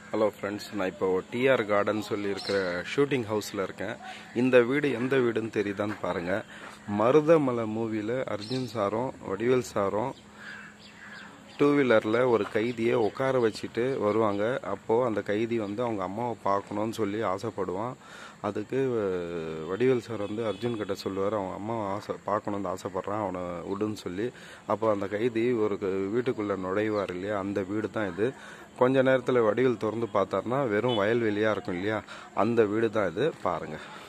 hello friends நான் இப்போ TR garden சொல்லி இருக்கிற ஷூட்டிங் ஹவுஸில் இருக்கேன் இந்த வீடு எந்த வீடுன்னு தெரியுதான்னு பாருங்கள் மருதமலை மூவியில் அர்ஜுன் சாரும் வடிவேல் சாரும் டூ வீலரில் ஒரு கைதியை உட்கார வச்சுட்டு வருவாங்க அப்போது அந்த கைதி வந்து அவங்க அம்மாவை பார்க்கணுன்னு சொல்லி ஆசைப்படுவான் அதுக்கு அஹ், வடிவேல் சார் வந்து அர்ஜுன் கிட்ட சொல்லுவார் அவங்க அம்மாவை ஆசை பார்க்கணுன்னு ஆசைப்பட்றான் அவனை விடுன்னு சொல்லி அப்போ அந்த கைதி ஒரு க- வீட்டுக்குள்ளே நுழைவார் இல்லையா அந்த வீடு தான் இது கொஞ்ச நேரத்தில் வடிவேல் திறந்து பார்த்தாருன்னா வெறும் வயல்வெளியாக இருக்கும் இல்லையா அந்த வீடு தான் இது பாருங்கள்